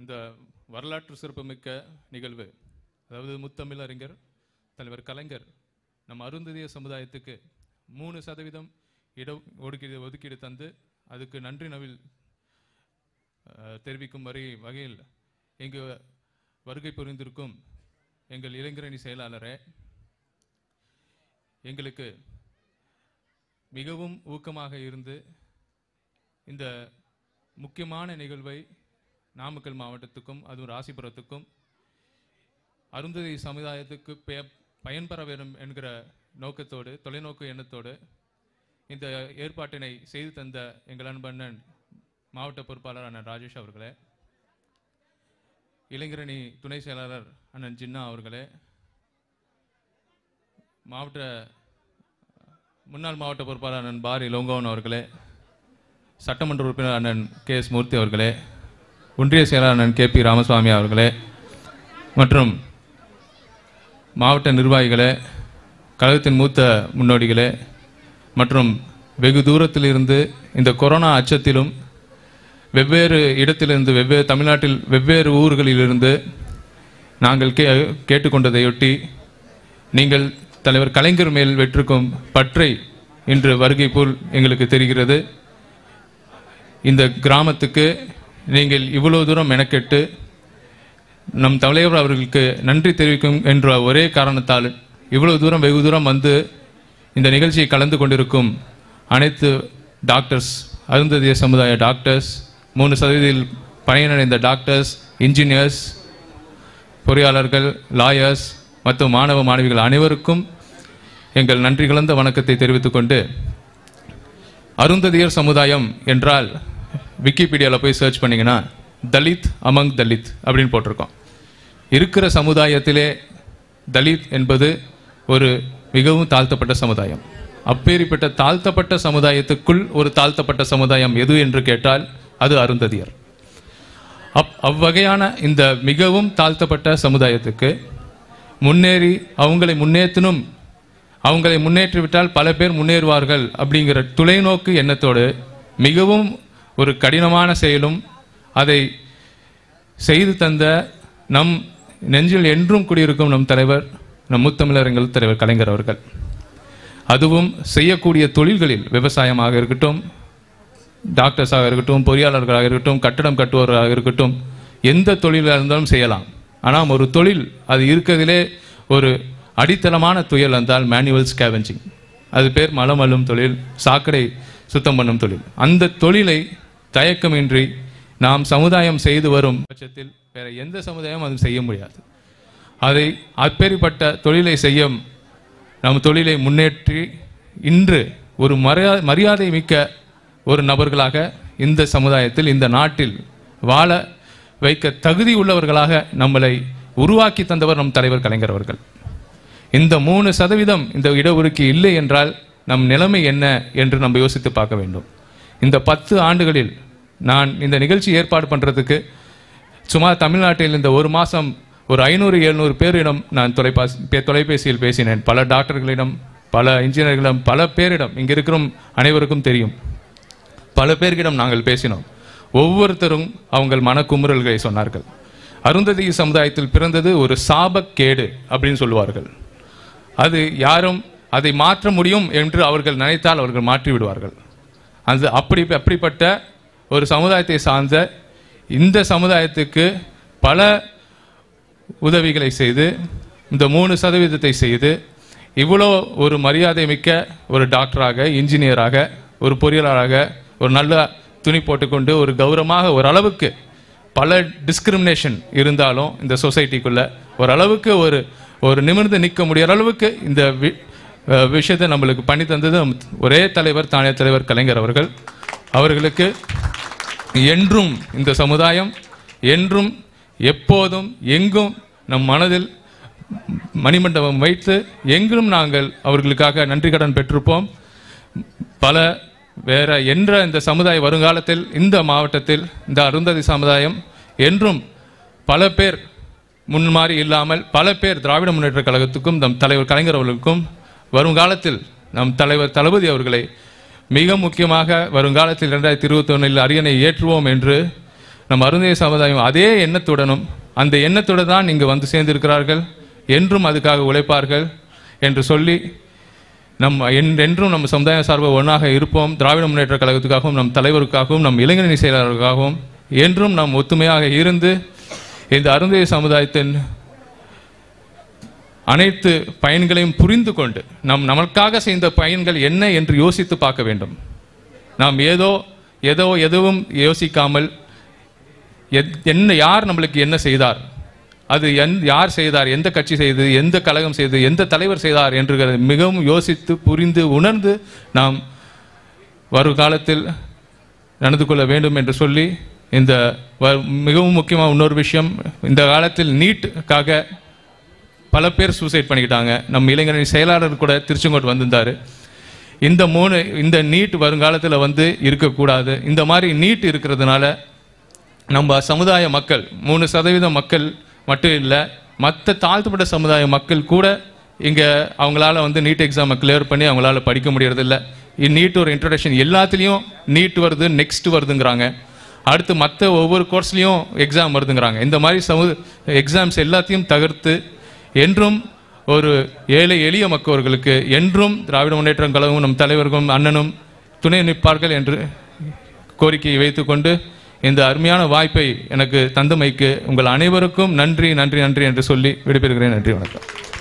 இந்த வரலாற்று சிறப்புமிக்க நிகழ்வு அதாவது முத்தமிழ் அறிஞர் தலைவர் கலைஞர் நம் அருந்ததிய சமுதாயத்துக்கு மூணு சதவீதம் இட ஒதுக்கீடு ஒதுக்கீடு தந்து அதுக்கு நன்றி நவில் அஹ், தெரிவிக்கும் வரை வகையில் இங்கு வருகை புரிந்திருக்கும் எங்கள் இளைஞரணி செயலாளரே எங்களுக்கு மிகவும் ஊக்கமாக இருந்து இந்த முக்கியமான நிகழ்வை நாமக்கல் மாவட்டத்துக்கும் அதுவும் ராசிபுரத்துக்கும் அருந்ததி சமுதாயத்துக்கு பெ- பயன்பெற வேண்டும் என்கிற நோக்கத்தோடு தொலைநோக்கு எண்ணத்தோடு இந்த ஏற்பாட்டினை செய்து தந்த எங்கள் அன்பண்ணன் மாவட்ட பொறுப்பாளர் அண்ணன் ராஜேஷ் அவர்களே இளைஞரணி துணை செயலாளர் அண்ணன் ஜின்னா அவர்களே மாவட்ட முன்னாள் மாவட்ட பொறுப்பாளர் அண்ணன் பாரி லோங்கோவன் அவர்களே சட்டமன்ற உறுப்பினர் அண்ணன் கே எஸ் மூர்த்தி அவர்களே ஒன்றிய செயலாளர் அண்ணன் கே பி ராமசுவாமி அவர்களே மற்றும் மாவட்ட நிர்வாகிகளே கழகத்தின் மூத்த முன்னோடிகளே மற்றும் வெகு தூரத்திலிருந்து இந்த கொரோனா அச்சத்திலும் வெவ்வேறு இடத்திலிருந்து வெவ்வேறு தமிழ்நாட்டில் வெவ்வேறு ஊர்களிலிருந்து நாங்கள் கே கேட்டுக்கொண்டதையொட்டி நீங்கள் தலைவர் கலைஞர் மேல் வெற்றிருக்கும் பற்றை இன்று வருகை போல் எங்களுக்கு தெரிகிறது இந்த கிராமத்துக்கு நீங்கள் இவ்வளவு தூரம் மெனக்கெட்டு நம் தலைவர் அவர்களுக்கு நன்றி தெரிவிக்கும் என்ற ஒரே காரணத்தால் இவ்வளவு தூரம் வெகு தூரம் வந்து இந்த நிகழ்ச்சியை கலந்து கொண்டிருக்கும் அனைத்து டாக்டர்ஸ் அருந்ததிய சமுதாய டாக்டர்ஸ் மூணு சதவீதத்தில் பயனடைந்த டாக்டர்ஸ் இன்ஜினியர்ஸ் பொறியாளர்கள் லாயர்ஸ் மற்றும் மாணவ மாணவிகள் அனைவருக்கும் எங்கள் நன்றி கலந்த வணக்கத்தை தெரிவித்துக் கொண்டு அருந்ததியர் சமுதாயம் என்றால் விக்கிபீடியாவில் போய் சர்ச் பண்ணீங்கன்னா தலித் அமங் தலித் அப்படின்னு போட்டிருக்கோம் இருக்கிற சமுதாயத்திலே தலித் என்பது ஒரு மிகவும் தாழ்த்தப்பட்ட சமுதாயம் அப்பேறிப்பட்ட தாழ்த்தப்பட்ட சமுதாயத்துக்குள் ஒரு தாழ்த்தப்பட்ட சமுதாயம் எது என்று கேட்டால் அது அருந்ததியர் அப் அவ்வகையான இந்த மிகவும் தாழ்த்தப்பட்ட சமுதாயத்துக்கு முன்னேறி அவங்களை முன்னேற்றணும் அவங்களை முன்னேற்றிவிட்டால் பல பேர் முன்னேறுவார்கள் அப்படிங்கிற தொலைநோக்கு எண்ணத்தோடு மிகவும் ஒரு கடினமான செயலும் அதை செய்து தந்த நம் நெஞ்சில் என்றும் குடியிருக்கும் நம் தலைவர் நம் முத்தமிழரங்கள் தலைவர் கலைஞர் அவர்கள் அதுவும் செய்யக்கூடிய தொழில்களில் விவசாயமாக இருக்கட்டும் டாக்டர்ஸாக இருக்கட்டும் பொறியாளர்களாக இருக்கட்டும் கட்டடம் கட்டுவோராக இருக்கட்டும் எந்த தொழிலாக இருந்தாலும் செய்யலாம் ஆனால் ஒரு தொழில் அது இருக்கிறதிலே ஒரு அடித்தளமான துயல் என்றால் மேனுவல் ஸ்கேவெஞ்சிங் அது பேர் மலம் அள்ளும் தொழில் சாக்கடை சுத்தம் பண்ணும் தொழில் அந்த தொழிலை தயக்கமின்றி நாம் சமுதாயம் செய்து வரும் பட்சத்தில் வேற எந்த சமுதாயம் அது செய்ய முடியாது அதை அப்பேற்பட்ட தொழிலை செய்யும் நம் தொழிலை முன்னேற்றி இன்று ஒரு மரியா மரியாதை மிக்க ஒரு நபர்களாக இந்த சமுதாயத்தில் இந்த நாட்டில் வாழ வைக்க தகுதி உள்ளவர்களாக நம்மளை உருவாக்கி தந்தவர் நம் தலைவர் கலைஞர் அவர்கள் இந்த மூணு சதவீதம் இந்த இடஒதுக்கீடு இல்லை என்றால் நம் நிலைமை என்ன என்று நம்ம யோசித்து பார்க்க வேண்டும் இந்த பத்து ஆண்டுகளில் நான் இந்த நிகழ்ச்சி ஏற்பாடு பண்ணுறதுக்கு சுமார் தமிழ்நாட்டில் இந்த ஒரு மாதம் ஒரு ஐநூறு எழுநூறு பேரிடம் நான் தொலைபாசி பே- தொலைபேசியில் பேசினேன் பல டாக்டர்களிடம் பல இன்ஜினியர்களிடம் பல பேரிடம் இங்கே இருக்கிற அனைவருக்கும் தெரியும் பல பேர்களிடம் நாங்கள் பேசினோம் ஒவ்வொருத்தரும் அவங்கள் மனக்குமுறல்களை சொன்னார்கள் அருந்ததி சமுதாயத்தில் பிறந்தது ஒரு சாபக்கேடு அப்படின்னு சொல்லுவார்கள் அது யாரும் அதை மாற்ற முடியும் என்று அவர்கள் நினைத்தால் அவர்கள் மாற்றி விடுவார்கள் அது அப்படி அப்படிப்பட்ட ஒரு சமுதாயத்தை சார்ந்த இந்த சமுதாயத்துக்கு பல உதவிகளை செய்து இந்த மூணு சதவீதத்தை செய்து இவ்வளோ ஒரு மரியாதை மிக்க ஒரு டாக்டராக இன்ஜினியராக ஒரு பொறியாளராக ஒரு நல்ல துணி போட்டுக்கொண்டு ஒரு கௌரவமாக ஒரு அளவுக்கு பல டிஸ்கிரிமினேஷன் இருந்தாலும் இந்த சொசைட்டிக்குள்ள ஓரளவுக்கு ஒரு ஒரு நிமிர்ந்து நிற்க முடியாத அளவுக்கு இந்த வி- அஹ் விஷயத்தை நம்மளுக்கு பண்ணி தந்தது நம் ஒரே தலைவர் தானே தலைவர் கலைஞர் அவர்கள் அவர்களுக்கு என்றும் இந்த சமுதாயம் என்றும் எப்போதும் எங்கும் நம் மனதில் மணிமண்டபம் வைத்து எங்கும் நாங்கள் அவர்களுக்காக நன்றி கடன் பெற்றிருப்போம் பல வேற என்ற இந்த சமுதாய வருங்காலத்தில் இந்த மாவட்டத்தில் இந்த அருந்ததி சமுதாயம் என்றும் பல பேர் முன்மாறி இல்லாமல் பல பேர் திராவிட முன்னேற்ற கழகத்துக்கும் நம் தலைவர் கலைஞர் அவர்களுக்கும் வருங்காலத்தில் நம் தலைவர் தளபதி அவர்களை மிக முக்கியமாக வருங்காலத்தில் இரண்டாயிரத்தி இருபத்தி ஒன்றில் அரியணை ஏற்றுவோம் என்று நம் அருந்தைய சமுதாயம் அதே எண்ணத்துடனும் அந்த எண்ணத்துடன் தான் இங்கு வந்து சேர்ந்திருக்கிறார்கள் என்றும் அதுக்காக உழைப்பார்கள் என்று சொல்லி நம் என்- என்றும் நம்ம சமுதாய சார்பாக ஒன்றாக இருப்போம் திராவிட முன்னேற்ற கழகத்துக்காகவும் நம் தலைவருக்காகவும் நம் இளைஞரணி செயலாளருக்காகவும் என்றும் நாம் ஒத்துமையாக இருந்து இந்த அருந்தைய சமுதாயத்தின் அனைத்து பயன்களையும் புரிந்து கொண்டு நம் நமக்காக செய்த பயன்கள் என்ன என்று யோசித்து பார்க்க வேண்டும் நாம் ஏதோ ஏதோ எதுவும் யோசிக்காமல் எத்- என்ன யார் நம்மளுக்கு என்ன செய்தார் அது எந் யார் செய்தார் எந்த கட்சி செய்தது எந்த கழகம் செய்தது எந்த தலைவர் செய்தார் என்று மிகவும் யோசித்து புரிந்து உணர்ந்து நாம் வரும் காலத்தில் நடந்து கொள்ள வேண்டும் என்று சொல்லி இந்த வ- மிகவும் முக்கியமாக இன்னொரு விஷயம் இந்த காலத்தில் நீட்டுக்காக பல பேர் சூசைட் பண்ணிக்கிட்டாங்க நம்ம இளைஞரணி செயலாளர் கூட திருச்செங்கோட்டு வந்திருந்தாரு இந்த மூணு இந்த நீட் வருங்காலத்தில் வந்து இருக்கக்கூடாது இந்த மாதிரி நீட் இருக்கிறதுனால நம்ம சமுதாய மக்கள் மூணு சதவீத மக்கள் மட்டும் இல்லை மற்ற தாழ்த்தப்பட்ட சமுதாய மக்கள் கூட இங்கே அவங்களால வந்து நீட் எக்ஸாமை கிளியர் பண்ணி அவங்களால படிக்க முடியறதில்ல நீட் ஒரு இன்ட்ரடக்ஷன் எல்லாத்துலேயும் நீட் வருது நெக்ஸ்ட் வருதுங்கிறாங்க அடுத்து மற்ற ஒவ்வொரு கோர்ஸ்லேயும் எக்ஸாம் வருதுங்கிறாங்க இந்த மாதிரி சமு எக்ஸாம்ஸ் எல்லாத்தையும் தவிர்த்து என்றும் ஒரு ஏழை எளிய மக்கவர்களுக்கு என்றும் திராவிட முன்னேற்ற கழகமும் நம் தலைவர்களும் அண்ணனும் துணை நிற்பார்கள் என்று கோரிக்கையை வைத்துக்கொண்டு இந்த அருமையான வாய்ப்பை எனக்கு தந்தமைக்கு உங்கள் அனைவருக்கும் நன்றி நன்றி நன்றி என்று சொல்லி விடைபெறுகிறேன் நன்றி வணக்கம்